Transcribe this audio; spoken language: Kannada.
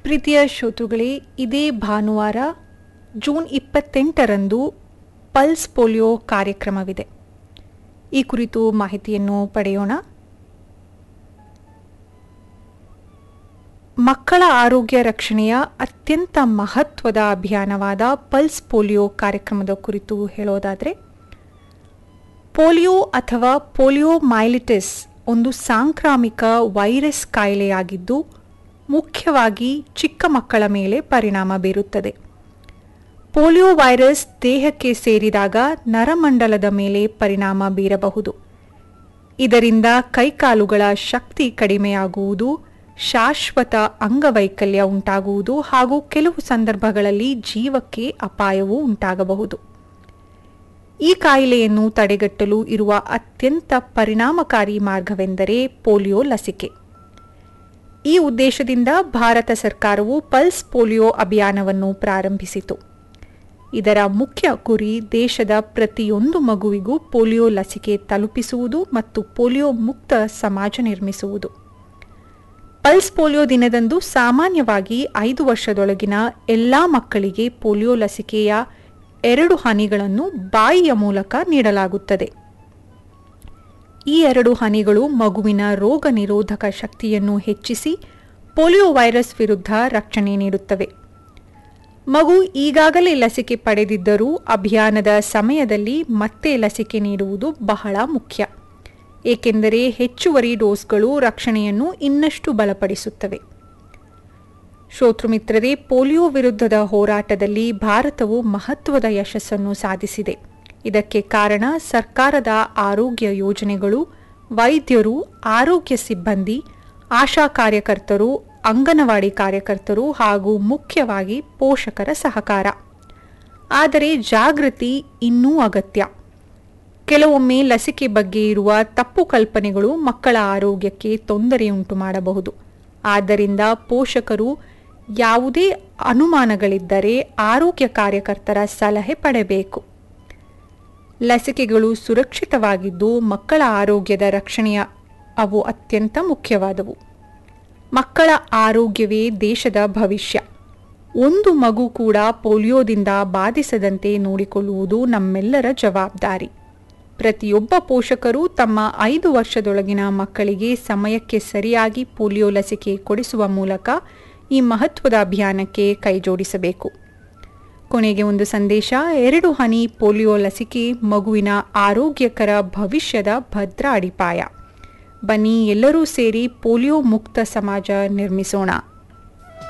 ಪ್ರೀತಿಯ ಶ್ರೋತೃಗಳೇ ಇದೇ ಭಾನುವಾರ ಜೂನ್ ಇಪ್ಪತ್ತೆಂಟರಂದು ಪಲ್ಸ್ ಪೋಲಿಯೋ ಕಾರ್ಯಕ್ರಮವಿದೆ ಈ ಕುರಿತು ಮಾಹಿತಿಯನ್ನು ಪಡೆಯೋಣ ಮಕ್ಕಳ ಆರೋಗ್ಯ ರಕ್ಷಣೆಯ ಅತ್ಯಂತ ಮಹತ್ವದ ಅಭಿಯಾನವಾದ ಪಲ್ಸ್ ಪೋಲಿಯೋ ಕಾರ್ಯಕ್ರಮದ ಕುರಿತು ಹೇಳೋದಾದರೆ ಪೋಲಿಯೋ ಅಥವಾ ಪೋಲಿಯೋ ಮೈಲಿಟಿಸ್ ಒಂದು ಸಾಂಕ್ರಾಮಿಕ ವೈರಸ್ ಕಾಯಿಲೆಯಾಗಿದ್ದು ಮುಖ್ಯವಾಗಿ ಚಿಕ್ಕ ಮಕ್ಕಳ ಮೇಲೆ ಪರಿಣಾಮ ಬೀರುತ್ತದೆ ಪೋಲಿಯೋ ವೈರಸ್ ದೇಹಕ್ಕೆ ಸೇರಿದಾಗ ನರಮಂಡಲದ ಮೇಲೆ ಪರಿಣಾಮ ಬೀರಬಹುದು ಇದರಿಂದ ಕೈಕಾಲುಗಳ ಶಕ್ತಿ ಕಡಿಮೆಯಾಗುವುದು ಶಾಶ್ವತ ಅಂಗವೈಕಲ್ಯ ಉಂಟಾಗುವುದು ಹಾಗೂ ಕೆಲವು ಸಂದರ್ಭಗಳಲ್ಲಿ ಜೀವಕ್ಕೆ ಅಪಾಯವೂ ಉಂಟಾಗಬಹುದು ಈ ಕಾಯಿಲೆಯನ್ನು ತಡೆಗಟ್ಟಲು ಇರುವ ಅತ್ಯಂತ ಪರಿಣಾಮಕಾರಿ ಮಾರ್ಗವೆಂದರೆ ಪೋಲಿಯೋ ಲಸಿಕೆ ಈ ಉದ್ದೇಶದಿಂದ ಭಾರತ ಸರ್ಕಾರವು ಪಲ್ಸ್ ಪೋಲಿಯೋ ಅಭಿಯಾನವನ್ನು ಪ್ರಾರಂಭಿಸಿತು ಇದರ ಮುಖ್ಯ ಗುರಿ ದೇಶದ ಪ್ರತಿಯೊಂದು ಮಗುವಿಗೂ ಪೋಲಿಯೋ ಲಸಿಕೆ ತಲುಪಿಸುವುದು ಮತ್ತು ಪೋಲಿಯೋ ಮುಕ್ತ ಸಮಾಜ ನಿರ್ಮಿಸುವುದು ಪಲ್ಸ್ ಪೋಲಿಯೋ ದಿನದಂದು ಸಾಮಾನ್ಯವಾಗಿ ಐದು ವರ್ಷದೊಳಗಿನ ಎಲ್ಲ ಮಕ್ಕಳಿಗೆ ಪೋಲಿಯೋ ಲಸಿಕೆಯ ಎರಡು ಹನಿಗಳನ್ನು ಬಾಯಿಯ ಮೂಲಕ ನೀಡಲಾಗುತ್ತದೆ ಈ ಎರಡು ಹನಿಗಳು ಮಗುವಿನ ರೋಗ ನಿರೋಧಕ ಶಕ್ತಿಯನ್ನು ಹೆಚ್ಚಿಸಿ ಪೋಲಿಯೋ ವೈರಸ್ ವಿರುದ್ಧ ರಕ್ಷಣೆ ನೀಡುತ್ತವೆ ಮಗು ಈಗಾಗಲೇ ಲಸಿಕೆ ಪಡೆದಿದ್ದರೂ ಅಭಿಯಾನದ ಸಮಯದಲ್ಲಿ ಮತ್ತೆ ಲಸಿಕೆ ನೀಡುವುದು ಬಹಳ ಮುಖ್ಯ ಏಕೆಂದರೆ ಹೆಚ್ಚುವರಿ ಡೋಸ್ಗಳು ರಕ್ಷಣೆಯನ್ನು ಇನ್ನಷ್ಟು ಬಲಪಡಿಸುತ್ತವೆ ಶ್ರೋತೃಮಿತ್ರರೇ ಪೋಲಿಯೋ ವಿರುದ್ಧದ ಹೋರಾಟದಲ್ಲಿ ಭಾರತವು ಮಹತ್ವದ ಯಶಸ್ಸನ್ನು ಸಾಧಿಸಿದೆ ಇದಕ್ಕೆ ಕಾರಣ ಸರ್ಕಾರದ ಆರೋಗ್ಯ ಯೋಜನೆಗಳು ವೈದ್ಯರು ಆರೋಗ್ಯ ಸಿಬ್ಬಂದಿ ಆಶಾ ಕಾರ್ಯಕರ್ತರು ಅಂಗನವಾಡಿ ಕಾರ್ಯಕರ್ತರು ಹಾಗೂ ಮುಖ್ಯವಾಗಿ ಪೋಷಕರ ಸಹಕಾರ ಆದರೆ ಜಾಗೃತಿ ಇನ್ನೂ ಅಗತ್ಯ ಕೆಲವೊಮ್ಮೆ ಲಸಿಕೆ ಬಗ್ಗೆ ಇರುವ ತಪ್ಪು ಕಲ್ಪನೆಗಳು ಮಕ್ಕಳ ಆರೋಗ್ಯಕ್ಕೆ ತೊಂದರೆಯುಂಟು ಮಾಡಬಹುದು ಆದ್ದರಿಂದ ಪೋಷಕರು ಯಾವುದೇ ಅನುಮಾನಗಳಿದ್ದರೆ ಆರೋಗ್ಯ ಕಾರ್ಯಕರ್ತರ ಸಲಹೆ ಪಡೆಯಬೇಕು ಲಸಿಕೆಗಳು ಸುರಕ್ಷಿತವಾಗಿದ್ದು ಮಕ್ಕಳ ಆರೋಗ್ಯದ ರಕ್ಷಣೆಯ ಅವು ಅತ್ಯಂತ ಮುಖ್ಯವಾದವು ಮಕ್ಕಳ ಆರೋಗ್ಯವೇ ದೇಶದ ಭವಿಷ್ಯ ಒಂದು ಮಗು ಕೂಡ ಪೋಲಿಯೋದಿಂದ ಬಾಧಿಸದಂತೆ ನೋಡಿಕೊಳ್ಳುವುದು ನಮ್ಮೆಲ್ಲರ ಜವಾಬ್ದಾರಿ ಪ್ರತಿಯೊಬ್ಬ ಪೋಷಕರು ತಮ್ಮ ಐದು ವರ್ಷದೊಳಗಿನ ಮಕ್ಕಳಿಗೆ ಸಮಯಕ್ಕೆ ಸರಿಯಾಗಿ ಪೋಲಿಯೋ ಲಸಿಕೆ ಕೊಡಿಸುವ ಮೂಲಕ ಈ ಮಹತ್ವದ ಅಭಿಯಾನಕ್ಕೆ ಕೈಜೋಡಿಸಬೇಕು ಕೊನೆಗೆ ಒಂದು ಸಂದೇಶ ಎರಡು ಹನಿ ಪೋಲಿಯೋ ಲಸಿಕೆ ಮಗುವಿನ ಆರೋಗ್ಯಕರ ಭವಿಷ್ಯದ ಭದ್ರ ಅಡಿಪಾಯ ಬನ್ನಿ ಎಲ್ಲರೂ ಸೇರಿ ಪೋಲಿಯೋ ಮುಕ್ತ ಸಮಾಜ ನಿರ್ಮಿಸೋಣ